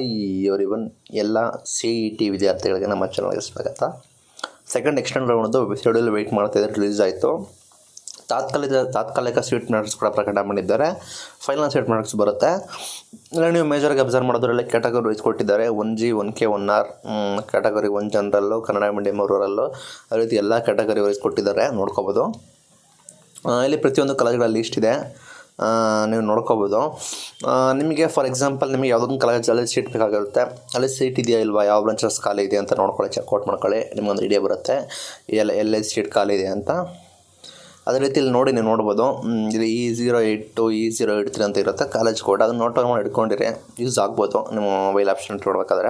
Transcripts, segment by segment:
ಇವರ್ ಇವನ್ ಎಲ್ಲ C E T ವಿದ್ಯಾರ್ಥಿಗಳಿಗೆ ನಮ್ಮ ಚಾನಲ್ಗೆ ಸ್ವಾಗತ ಸೆಕೆಂಡ್ ಎಕ್ಸ್ಟೆಂಡ್ ರೌಂಡ್ದು ಶೆಡ್ಯೂಲ್ ವೆಯ್ಟ್ ಮಾಡ್ತಾ ಇದ್ದಾರೆ ರಿಲೀಸ್ ಆಯಿತು ತಾತ್ಕಾಲಿಕ ತಾತ್ಕಾಲಿಕ ಸ್ವೀಟ್ ಮಾರ್ಕ್ಸ್ ಕೂಡ ಪ್ರಕಟ ಮಾಡಿದ್ದಾರೆ ಫೈನಲ್ ಸ್ವೀಟ್ ಮಾರ್ಕ್ಸ್ ಬರುತ್ತೆ ಇಲ್ಲ ನೀವು ಮೇಜರ್ಗೆ ಅಬ್ಸರ್ವ್ ಮಾಡೋದ್ರಲ್ಲಿ ಕ್ಯಾಟಗರಿ ವೈಸ್ ಕೊಟ್ಟಿದ್ದಾರೆ one G one K one R category one general Kannada medium rural ಅದೇ ರೀತಿ ಎಲ್ಲ ಕ್ಯಾಟಗರಿ ವೈಸ್ ಕೊಟ್ಟಿದ್ದಾರೆ ನೋಡ್ಕೋಬೋದು ಆ, ಇಲ್ಲಿ ಪ್ರತಿಯೊಂದು ಕಾಲೇಜ್ಗಳ ಲಿಸ್ಟ್ ಇದೆ ಆ, ನೀವು ನೋಡ್ಕೋಬೋದು ಆ, ನಿಮಗೆ ಫಾರ್ ಎಕ್ಸಾಂಪಲ್ ನಿಮಗೆ ಯಾವುದೊಂದು ಕಾಲೇಜಲ್ಲಿ ಸೀಟ್ ಬೇಕಾಗಿರುತ್ತೆ ಅಲ್ಲಿ ಸೀಟ್ ಇದೆಯಾ ಇಲ್ವಾ ಯಾವ ಬ್ರಾಂಚಸ್ ಖಾಲಿ ಇದೆ ಅಂತ ನೋಡ್ಕೊಳ್ಳಿ ಚೆಕ್ಔಟ್ ಮಾಡ್ಕೊಳ್ಳಿ ನಿಮಗೊಂದು ಐಡಿಯಾ ಬರುತ್ತೆ ಎಲ್ಲ ಎಲ್ಲೇ ಸೀಟ್ ಖಾಲಿ ಇದೆ ಅಂತ ಅದೇ ರೀತಿ ಇಲ್ಲಿ ನೋಡಿ ನೀವು ನೋಡ್ಬೋದು ಮ್, ಇದು E zero eight two E zero eight three ಅಂತ ಇರುತ್ತೆ ಕಾಲೇಜ್ ಕೋಡ್ ಅದನ್ನು ನೋಟ್ ಮಾಡಿ ಇಟ್ಕೊಂಡಿರಿ ಯೂಸ್ ಆಗ್ಬೋದು ನಿಮ್ಮ ಮೊಬೈಲ್ ಆಪ್ಷನ್ ಇಟ್ಕೊಡ್ಬೇಕಾದ್ರೆ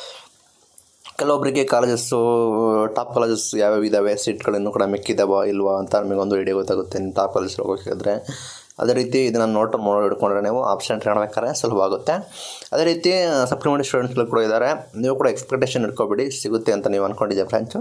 ಕೆಲವೊಬ್ಬರಿಗೆ ಕಾಲೇಜಸ್ಸು ಟಾಪ್ ಕಾಲೇಜಸ್ ಯಾವ್ಯಾವ ಇದ್ದಾವೆ ಸೀಟ್ಗಳು ಇನ್ನೂ ಕೂಡ ಮಿಕ್ಕಿದಾವ ಇಲ್ವಾ ಅಂತ ನಿಮಗೊಂದು ಐಡಿಯಾ ಗೊತ್ತಾಗುತ್ತೆ ನಿಮ್ಮ ಟಾಪ್ ಕಾಲೇಜ್ ಹೋಗೋಕ್ಕಿದ್ರೆ ಅದೇ ರೀತಿ ಇದನ್ನು ನೋಟ್ ಮಾಡಿ ಇಟ್ಕೊಂಡ್ರೆ ನೀವು ಆಪ್ಷನ್ ಮಾಡ್ಬೇಕಾದ್ರೆ ಸುಲಭ ಆಗುತ್ತೆ ಅದೇ ರೀತಿ ಸಪ್ಲಿಮೆಂಟರಿ ಸ್ಟೂಡೆಂಟ್ಸ್ಗಳು ಕೂಡ ಇದ್ದಾರೆ ನೀವು ಕೂಡ ಎಕ್ಸ್ಪೆಕ್ಟೇಷನ್ ಇಟ್ಕೊಬೇಡಿ ಸಿಗುತ್ತೆ ಅಂತ ನೀವು ಅಂದ್ಕೊಂಡಿದ್ದೆ ಬ್ರಾಂಚು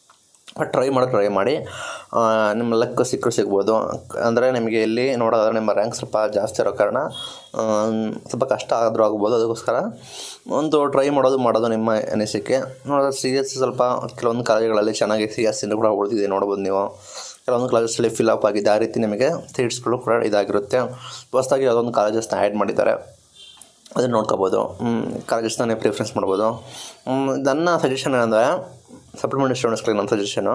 ಬಟ್ ಟ್ರೈ ಮಾಡಿ ಟ್ರೈ ಮಾಡಿ ಆ, ನಿಮ್ಮ ಲಕ್ ಸಿಕ್ಕರು ಸಿಗ್ಬೋದು ಅಂದರೆ ನಿಮಗೆ ಇಲ್ಲಿ ನೋಡೋದಾದ್ರೆ ನಿಮ್ಮ ರ್ಯಾಂಕ್ ಸ್ವಲ್ಪ ಜಾಸ್ತಿ ಇರೋ ಕಾರಣ ಆ, ಸ್ವಲ್ಪ ಕಷ್ಟ ಆದರೂ ಆಗ್ಬೋದು ಅದಕ್ಕೋಸ್ಕರ ಒಂದು ಟ್ರೈ ಮಾಡೋದು ಮಾಡೋದು ನಿಮ್ಮ ಅನಿಸಿಕೆ ನೋಡೋದು ಸಿ ಎಸ್ ಸ್ವಲ್ಪ ಕೆಲವೊಂದು ಕಾಲೇಜುಗಳಲ್ಲಿ ಚೆನ್ನಾಗಿ ಸಿ ಎಸ್ ಕೂಡ ಉಳಿದಿದೆ ನೋಡ್ಬೋದು ನೀವು ಕೆಲವೊಂದು ಕಾಲೇಜಲ್ಲಿ ಫಿಲ್ ಅಪ್ ಆಗಿದೆ ಆ ರೀತಿ ನಿಮಗೆ ಸೀಟ್ಸ್ಗಳು ಕೂಡ ಇದಾಗಿರುತ್ತೆ ಹೊಸದಾಗಿ ಯಾವುದೊಂದು ಕಾಲೇಜಸ್ನ ಆ್ಯಡ್ ಮಾಡಿದ್ದಾರೆ ಅದನ್ನು ನೋಡ್ಕೋಬೋದು ಕಾಲೇಜಸ್ನ ನೀವು ಪ್ರಿಫರೆನ್ಸ್ ಮಾಡ್ಬೋದು ಮ್, ನನ್ನ ಸಜೆಷನ್ ಏನಂದರೆ ಸಪ್ಲಿಮೆಂಟರಿ ಸ್ಟೂಡೆಂಟ್ಸ್ಗಳಿಗೆ ನನ್ನ ಸಜೆಷನು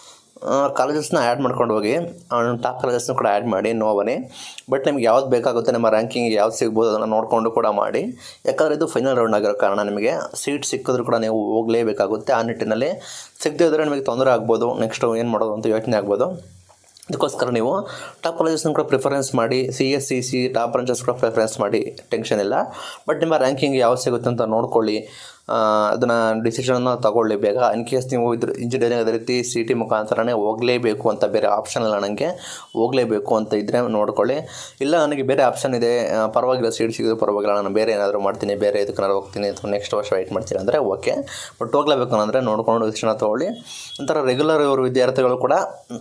ಕಾಲೇಜಸ್ನ ಆ್ಯಡ್ ಮಾಡ್ಕೊಂಡು ಹೋಗಿ ಟಾಪ್ ಕಾಲೇಜಸ್ನ ಕೂಡ ಆ್ಯಡ್ ಮಾಡಿ ನೋ ಬನ್ನಿ ಬಟ್ ನಿಮ್ಗೆ ಯಾವ್ದು ಬೇಕಾಗುತ್ತೆ ನಿಮ್ಮ ರ್ಯಾಂಕಿಂಗ್ ಯಾವ್ದು ಸಿಗ್ಬೋದು ಅದನ್ನು ನೋಡಿಕೊಂಡು ಕೂಡ ಮಾಡಿ ಯಾಕಂದರೆ ಇದು ಫೈನಲ್ ರೌಂಡ್ ಆಗಿರೋ ಕಾರಣ ನಿಮಗೆ ಸೀಟ್ ಸಿಕ್ಕಿದ್ರು ಕೂಡ ನೀವು ಹೋಗಲೇಬೇಕಾಗುತ್ತೆ ಆ ನಿಟ್ಟಿನಲ್ಲಿ ಸಿಗದೇ ಇದ್ದರೆ ನಿಮಗೆ ತೊಂದರೆ ಆಗ್ಬೋದು ನೆಕ್ಸ್ಟು ಏನು ಮಾಡೋದು ಅಂತ ಯೋಚನೆ ಆಗ್ಬೋದು ಅದಕ್ಕೋಸ್ಕರ ನೀವು ಟಾಪ್ ಕಾಲೇಜಸ್ನ ಕೂಡ ಪ್ರಿಫರೆನ್ಸ್ ಮಾಡಿ C S C C top branches ಕೂಡ ಪ್ರಿಫರೆನ್ಸ್ ಮಾಡಿ ಟೆನ್ಷನ್ ಇಲ್ಲ ಬಟ್ ನಿಮ್ಮ ರ್ಯಾಂಕಿಂಗ್ ಯಾವ್ದು ಸಿಗುತ್ತೆ ಅಂತ ನೋಡ್ಕೊಳ್ಳಿ ಅದನ್ನು ಡಿಸಿಷನ್ನ ತಗೊಳ್ಳಿ ಬೇಗ ಇನ್ ಕೇಸ್ ನೀವು ಇದ್ರ ಇಂಜಿನಿಯರಿಂಗ್ ಅದೇ ರೀತಿ ಸಿ ಟಿ ಮುಖಾಂತರನೇ ಹೋಗಲೇಬೇಕು ಅಂತ ಬೇರೆ ಆಪ್ಷನ್ ಇಲ್ಲ ನನಗೆ ಹೋಗಲೇಬೇಕು ಅಂತ ಇದ್ದರೆ ನೋಡ್ಕೊಳ್ಳಿ ಇಲ್ಲ ನನಗೆ ಬೇರೆ ಆಪ್ಷನ್ ಇದೆ ಆ, ಪರವಾಗಿಲ್ಲ ಸೀಟ್ ಸಿಗೋದು ಪರವಾಗಿಲ್ಲ ನಾನು ಬೇರೆ ಏನಾದರೂ ಮಾಡ್ತೀನಿ ಬೇರೆ ಇದಕ್ಕೇನಾದ್ರು ಹೋಗ್ತೀನಿ ಅಥವಾ ನೆಕ್ಸ್ಟ್ ವರ್ಷ ವೆಯ್ಟ್ ಮಾಡ್ತೀನಿ ಅಂದರೆ ಓಕೆ ಬಟ್ ಹೋಗಲೇಬೇಕು ಅಂದರೆ ನೋಡ್ಕೊಂಡು ಡಿಸಿಷನ್ ತೊಗೊಳ್ಳಿ ಒಂಥರ ರೆಗ್ಯುಲರ್ ಇವರು ವಿದ್ಯಾರ್ಥಿಗಳು ಕೂಡ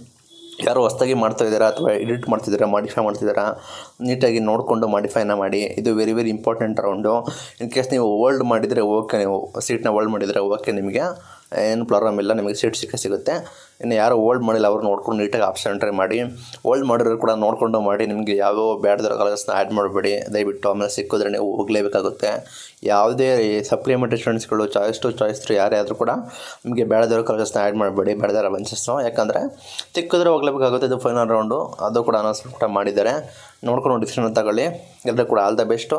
ಯಾರು ಹೊಸ್ದಾಗಿ ಮಾಡ್ತಾ ಇದ್ದೀರಾ ಅಥವಾ ಎಡಿಟ್ ಮಾಡ್ತಿದ್ದೀರಾ ಮಾಡಿಫೈ ಮಾಡ್ತಿದ್ದೀರಾ ನೀಟಾಗಿ ನೋಡಿಕೊಂಡು ಮಾಡಿಫೈನ ಮಾಡಿ ಇದು very very important round in case ನೀವು ಓಲ್ಡ್ ಮಾಡಿದರೆ ಓಕೆ ನೀವು ಸೀಟ್ನ ಓಲ್ಡ್ ಮಾಡಿದರೆ ಓಕೆ ನಿಮಗೆ ಏನು ಪ್ರಾಬ್ಲಮ್ ಇಲ್ಲ ನಿಮಗೆ ಸೀಟ್ ಸಿಕ್ಕೇ ಸಿಗುತ್ತೆ ಇನ್ನು ಯಾರು ಓಲ್ಡ್ ಮಾಡಿಲ್ಲ ಅವ್ರು ನೋಡ್ಕೊಂಡು ನೀಟಾಗಿ ಆಪ್ಷನ್ ಎಂಟ್ರಿ ಮಾಡಿ ಓಲ್ಡ್ ಮಾಡಿರೋರು ಕೂಡ ನೋಡಿಕೊಂಡು ಮಾಡಿ ನಿಮಗೆ ಯಾವ್ಯಾವ ಬ್ಯಾಡ್ದಿರೋ ಕಾಲೇಜಸ್ನ ಆ್ಯಡ್ ಮಾಡಬೇಡಿ ದಯವಿಟ್ಟು ಆಮೇಲೆ ಸಿಕ್ಕಿದ್ರೆ ನೀವು ಹೋಗಲೇಬೇಕಾಗುತ್ತೆ ಯಾವುದೇ ಸಪ್ಲಿಮೆಂಟರಿ ಸ್ಟೂಡೆಂಟ್ಸ್ಗಳು ಚಾಯ್ಸ್ ಟು ಚಾಯ್ಸ್ ತ್ರೂ ಯಾರೇ ಆದರೂ ಕೂಡ ನಿಮಗೆ ಬೇಡದಿರೋ ಕಾಲೇಜಸ್ನ ಆ್ಯಡ್ ಮಾಡಬೇಡಿ ಬೇಡದಿರೋ ಬಂಚಸ್ಸು ಯಾಕಂದರೆ ಸಿಕ್ಕಿದ್ರೆ ಹೋಗಲೇಬೇಕಾಗುತ್ತೆ ಇದು ಫೈನಲ್ ರೌಂಡು ಅದು ಕೂಡ ಅನೌನ್ಸ್ಮೆಂಟ್ ಕೂಡ ಮಾಡಿದ್ದಾರೆ ನೋಡ್ಕೊಂಡು ಡಿಸಿಷನ್ ತಗೊಳ್ಳಿ ಎಲ್ಲರೂ ಕೂಡ ಆಲ್ ದ ಬೆಸ್ಟು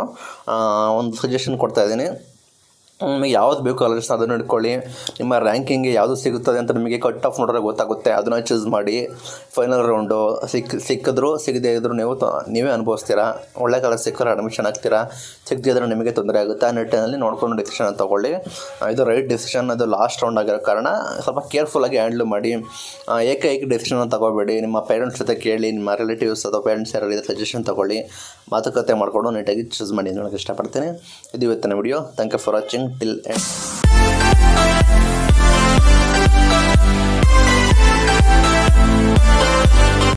ಒಂದು ಸಜೆಷನ್ ಕೊಡ್ತಾ ಇದ್ದೀನಿ ನಿಮಗೆ ಯಾವ್ದು ಬೇಕು ಕಾಲೇಜಸ್ ಅದನ್ನು ಇಟ್ಕೊಳ್ಳಿ ನಿಮ್ಮ ರ್ಯಾಂಕಿಂಗ್ಗೆ ಯಾವುದು ಸಿಗುತ್ತದೆ ಅಂತ ನಿಮಗೆ ಕಟ್ ಆಫ್ ನೋಡಿದ್ರೆ ಗೊತ್ತಾಗುತ್ತೆ ಅದನ್ನು ಚೂಸ್ ಮಾಡಿ ಫೈನಲ್ ರೌಂಡು ಸಿಕ್ ಸಿಕ್ಕಿದ್ರು ಸಿಗದೇ ಇದ್ದರೂ ನೀವು ತ- ನೀವೇ ಅನುಭವಿಸ್ತೀರಾ ಒಳ್ಳೆ ಕಾಲೇಜ್ ಸಿಕ್ಕರೆ ಅಡ್ಮಿಷನ್ ಆಗ್ತೀರಾ ಸಿಗದೇ ಇದ್ರೆ ನಿಮಗೆ ತೊಂದರೆ ಆಗುತ್ತೆ ಆ ನಿಟ್ಟಿನಲ್ಲಿ ನೋಡ್ಕೊಂಡು ಡಿಸಿಷನ್ ತೊಗೊಳ್ಳಿ ಆ, ಇದು ರೈಟ್ ಡಿಸಿಷನ್ ಅದು ಲಾಸ್ಟ್ ರೌಂಡ್ ಆಗಿರೋ ಕಾರಣ ಸ್ವಲ್ಪ ಕೇರ್ಫುಲ್ಲಾಗಿ ಹ್ಯಾಂಡ್ಲ್ ಮಾಡಿ ಆ, ಏಕೈಕ ಡಿಸಿಷನ್ ತಗೋಬೇಡಿ ನಿಮ್ಮ ಪೇರೆಂಟ್ಸ್ ಜೊತೆ ಕೇಳಿ ನಿಮ್ಮ ರಿಲೇಟಿವ್ಸ್ ಅಥವಾ ಪೇರೆಂಟ್ಸ್ ಯಾರು ಸಜೆಷನ್ ತೊಗೊಳ್ಳಿ ಮಾತುಕತೆ ಮಾಡಿಕೊಂಡು ನೀಟಾಗಿ ಚೂಸ್ ಮಾಡಿ ಅಂತ ಹೇಳೋಕ್ಕೆ ಇಷ್ಟಪಡ್ತೀನಿ ಇದು ಇವತ್ತಿನ video thank you for watching till end